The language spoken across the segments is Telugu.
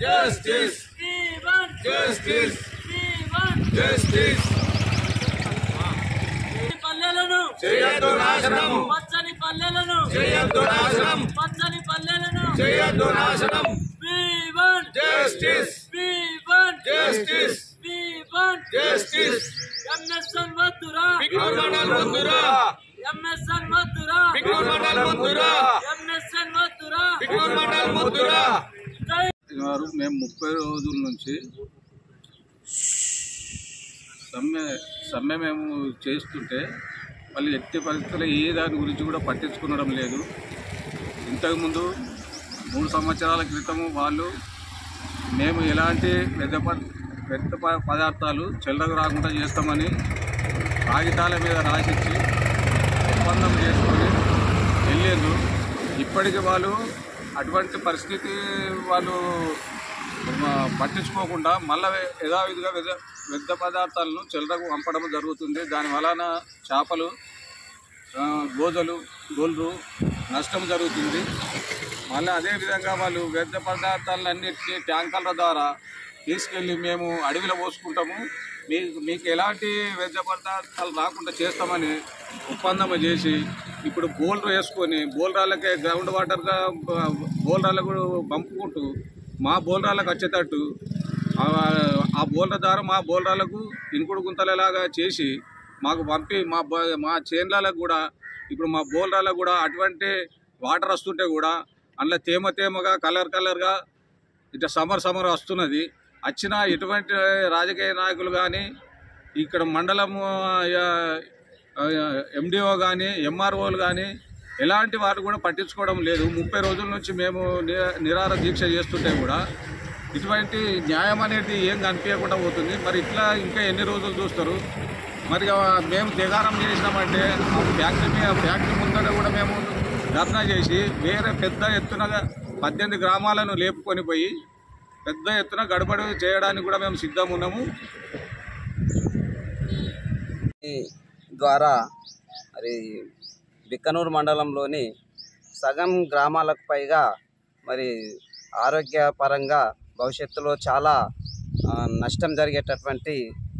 Justice. We want Justice. We want Justice. పల్లెలను చేయొద్దు నాశనం. పచ్చని పల్లెలను చేయొద్దు నాశనం. పచ్చని పల్లెలను చేయొద్దు నాశనం. We want Justice. We want Justice. We want Justice. MSN వద్దురా బిగ్నూర్ మండల్ వద్దురా. ఎంఎస్ఎన్ వద్దురా బిగ్నూర్ మండల్ వద్దురా. ఎంఎస్ఎన్ వద్దురా బిగ్నూర్ మండల్ వద్దురా. జై వారు మేము ముప్పై రోజుల నుంచి సమ్మె సమ్మె మేము చేస్తుంటే వాళ్ళు ఎట్టి పరిస్థితుల్లో ఏ దాని గురించి కూడా పట్టించుకునడం లేదు ఇంతకుముందు మూడు సంవత్సరాల క్రితము వాళ్ళు మేము ఎలాంటి పెద్ద ప- పెద్ద ప- పదార్థాలు చెల్లరకు రాకుండా చేస్తామని కాగితాల మీద రాసిచ్చి ఒప్పందం చేసుకొని వెళ్ళేందు ఇప్పటికి వాళ్ళు అటువంటి పరిస్థితి వాళ్ళు ఆ, పట్టించుకోకుండా మళ్ళీ యథావిధిగా వ్యర్థ వ్యర్థ పదార్థాలను చెల్లరకు పంపడం జరుగుతుంది దాని వలన చేపలు ఆ, గోజలు గొల్లు నష్టం జరుగుతుంది మళ్ళీ అదేవిధంగా వాళ్ళు వ్యర్థ పదార్థాలన్నింటినీ ట్యాంకర్ల ద్వారా తీసుకెళ్ళి మేము అడవిలో పోసుకుంటాము మీకు మీకు ఎలాంటి వ్యర్థ పదార్థాలు రాకుండా చేస్తామని ఒప్పందం చేసి ఇప్పుడు బోల్డర్ వేసుకొని బోల్రాళ్ళకే గ్రౌండ్ వాటర్గా బోల్రాళ్ళకు పంపుకుంటూ మా బోల్రాళ్ళకు వచ్చేటట్టు ఆ- ఆ బోల్ర ద్వారా మా బోల్రాలకు ఇనుకుడు గుంతలలాగా చేసి మాకు పంపి మా బో- మా చేన్లకు కూడా ఇప్పుడు మా బోల్రాలకు కూడా అటువంటి వాటర్ వస్తుంటే కూడా అందులో తేమ తేమగా కలర్ కలర్గా ఇట్లా సమర్ సమర్ వస్తున్నది వచ్చిన ఎటువంటి రాజకీయ నాయకులు కానీ ఇక్కడ మండలం ఎండిఓ కానీ ఎంఆర్ఓలు కానీ ఎలాంటి వారు కూడా పట్టించుకోవడం లేదు ముప్పై రోజుల నుంచి మేము ని- నిరార దీక్ష చేస్తుంటే కూడా ఇటువంటి న్యాయం అనేది ఏం కనిపించకుండా పోతుంది మరి ఇట్లా ఇంకా ఎన్ని రోజులు చూస్తారు మరి ఆ మేము దిగారం చేసినామంటే ఆ ఫ్యాక్టరీ మీద ఫ్యాక్టరీ ముందర కూడా మేము ధర్నా చేసి వేరే పెద్ద ఎత్తున పద్దెనిమిది గ్రామాలను లేపుకొని పోయి పెద్ద ఎత్తున గడబడి చేయడానికి కూడా మేము సిద్ధం ఉన్నాము ఈ ద్వారా మరి బిక్కనూరు మండలంలోని సగం గ్రామాలకు పైగా మరి ఆరోగ్యపరంగా భవిష్యత్తులో చాలా ఆ, నష్టం జరిగేటటువంటి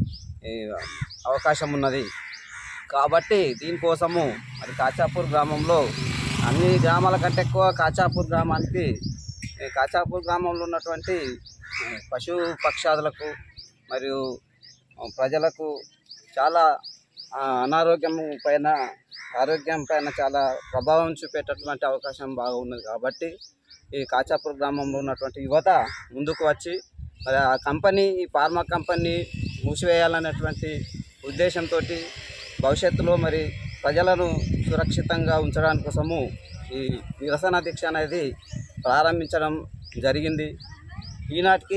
ఈ, అవకాశం ఉన్నది కాబట్టి దీనికోసము మరి కాచాపూర్ గ్రామంలో అన్ని గ్రామాల కంటే ఎక్కువ కాచాపూర్ గ్రామానికి ఈ కాచాపూర్ గ్రామంలో ఉన్నటువంటి ఆ, పశు పక్షాదులకు మరియు ఆ, ప్రజలకు చాలా ఆ, అనారోగ్యం పైన ఆరోగ్యం పైన చాలా ప్రభావం చూపేటటువంటి అవకాశం బాగా ఉన్నది కాబట్టి ఈ కాచాపూర్ గ్రామంలో ఉన్నటువంటి యువత ముందుకు వచ్చి మరి ఆ కంపెనీ ఈ ఫార్మా కంపెనీ మూసివేయాలనేటువంటి ఉద్దేశంతో భవిష్యత్తులో మరి ప్రజలను సురక్షితంగా ఉంచడానికి కోసము ఈ నిరసన దీక్ష అనేది ప్రారంభించడం జరిగింది ఈనాటికి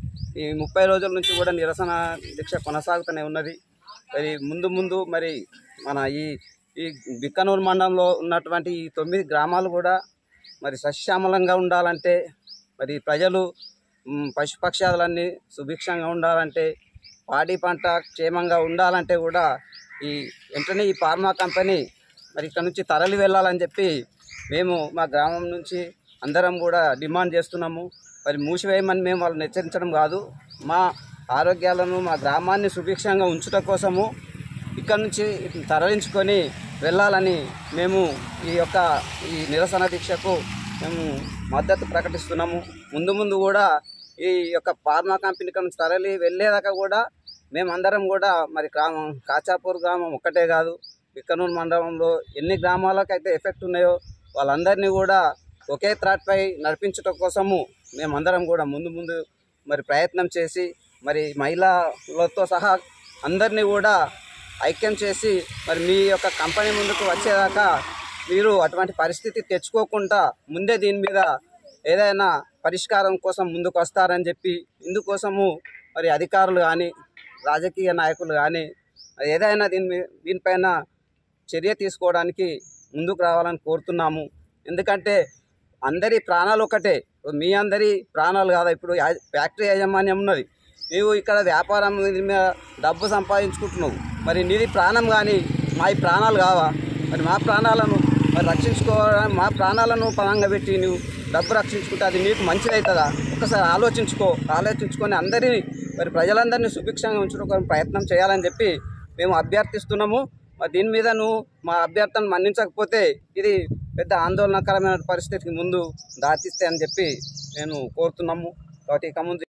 ఈ ముప్పై రోజుల నుంచి కూడా నిరసన దీక్ష కొనసాగుతూనే ఉన్నది మరి ముందు ముందు మరి మన ఈ ఈ బిక్కనూరు మండలంలో ఉన్నటువంటి ఈ తొమ్మిది గ్రామాలు కూడా మరి సస్యశ్యామలంగా ఉండాలంటే మరి ప్రజలు మ్, పశుపక్షాదులన్నీ సుభిక్షంగా ఉండాలంటే పాడి పంట క్షేమంగా ఉండాలంటే కూడా ఈ వెంటనే ఈ ఫార్మా కంపెనీ మరి ఇక్కడ నుంచి తరలి వెళ్ళాలని చెప్పి మేము మా గ్రామం నుంచి అందరం కూడా డిమాండ్ చేస్తున్నాము మరి మూసివేయమని మేము వాళ్ళని హెచ్చరించడం కాదు మా ఆరోగ్యాలను మా గ్రామాన్ని సుభిక్షంగా ఉంచుట కోసము ఇక్కడ నుంచి తరలించుకొని వెళ్ళాలని మేము ఈ యొక్క ఈ నిరసన దీక్షకు మేము మద్దతు ప్రకటిస్తున్నాము ముందు ముందు కూడా ఈ యొక్క ఫార్మా కంపెనీ ఇక్కడ నుంచి తరలి వెళ్ళేదాకా కూడా మేమందరం కూడా మరి గ్రామం కాచాపూర్ గ్రామం ఒక్కటే కాదు బిక్కనూరు మండలంలో ఎన్ని గ్రామాలకైతే ఎఫెక్ట్ ఉన్నాయో వాళ్ళందరినీ కూడా ఒకే త్రాట్పై నడిపించడం కోసము మేమందరం కూడా ముందు ముందు మరి ప్రయత్నం చేసి మరి మహిళలతో సహా అందరినీ కూడా ఐక్యం చేసి మరి మీ యొక్క కంపెనీ ముందుకు వచ్చేదాకా మీరు అటువంటి పరిస్థితి తెచ్చుకోకుండా ముందే దీని మీద ఏదైనా పరిష్కారం కోసం ముందుకు వస్తారని చెప్పి ఇందుకోసము మరి అధికారులు కానీ రాజకీయ నాయకులు కానీ ఏదైనా దీని మీ- దీనిపైన చర్య తీసుకోవడానికి ముందుకు రావాలని కోరుతున్నాము ఎందుకంటే అందరి ప్రాణాలు ఒకటే మీ అందరి ప్రాణాలు కాదా ఇప్పుడు యా- ఫ్యాక్టరీ యాజమాన్యం ఉన్నది నీవు ఇక్కడ వ్యాపారం ఇది మీద డబ్బు సంపాదించుకుంటున్నావు మరి నీది ప్రాణం కానీ మా ఈ ప్రాణాలు కావా మరి మా ప్రాణాలను మరి రక్షించుకోవడానికి మా ప్రాణాలను పరంగా పెట్టి నువ్వు డబ్బు రక్షించుకుంటే అది నీకు మంచిది అవుతుందా ఒకసారి ఆలోచించుకో ఆలోచించుకొని అందరి మరి ప్రజలందరినీ సుభిక్షంగా ఉంచడం ప్రయత్నం చేయాలని చెప్పి మేము అభ్యర్థిస్తున్నాము మరి దీని మీద నువ్వు మా అభ్యర్థన మన్నించకపోతే ఇది పెద్ద ఆందోళనకరమైన పరిస్థితికి ముందు దారితీస్తే అని చెప్పి నేను కోరుతున్నాము కాబట్టి ఇక ముందు